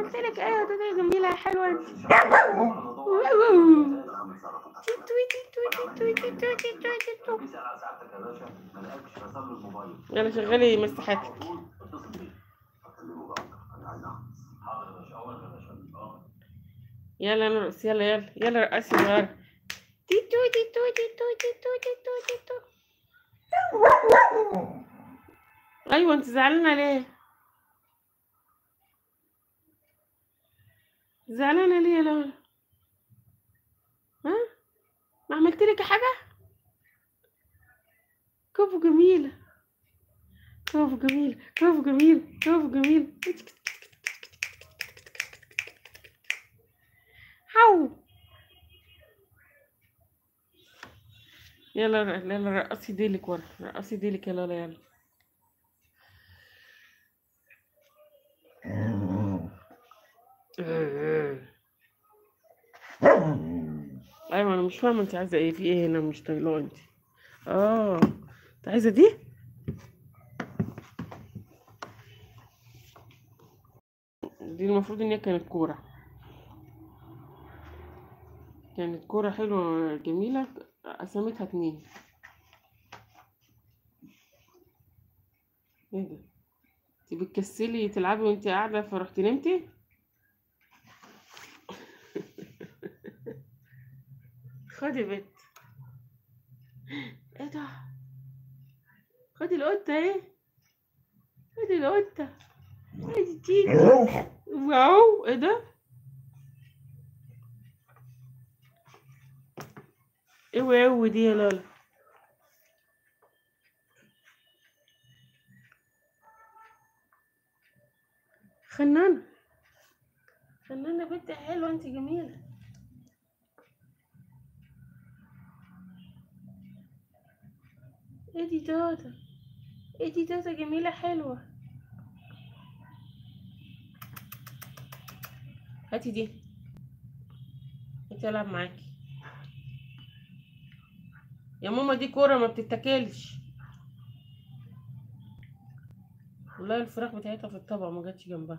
عملت لك ايه يا دودة يا جميلة يا حلوة انت يلا شغلي مساحاتك يلا نرقص يلا يلا يلا رقصي صغيرة تيتو تيتو تيتو تيتو تيتو تيتو ايوه انت زعلانة ليه زعلانة ليه يا لولا ها ما عملت لك حاجة كوفو جميلة كوفو جميلة كوفو جميلة كوفو جميلة حو يلا ر- يلا رقصي ديلك ورا رقصي ديلك يا لالا يلا ايوه انا مش فاهمه انت عايزه ايه في ايه هنا مش طايلاه انت اه انت عايزه دي دي المفروض ان هي كانت كوره كانت كوره حلوه جميله قسمتها اتنين ايه ده انت بتكسلي تلعبي وانت قاعده فرحتي نمتي خدي بنت ايه ده خدي القطة ايه خدي القطة خدي تيجي واو ايه ده ايه واو دي يا لالا فنانة فنانة بنت حلوة انت جميلة ايه دي توتا ايه دي توتا جميلة حلوة هاتي دي هاتي العب معاكي يا ماما دي كورة ما بتتاكلش والله الفراخ بتاعتها في الطبق ما جاتش جنبها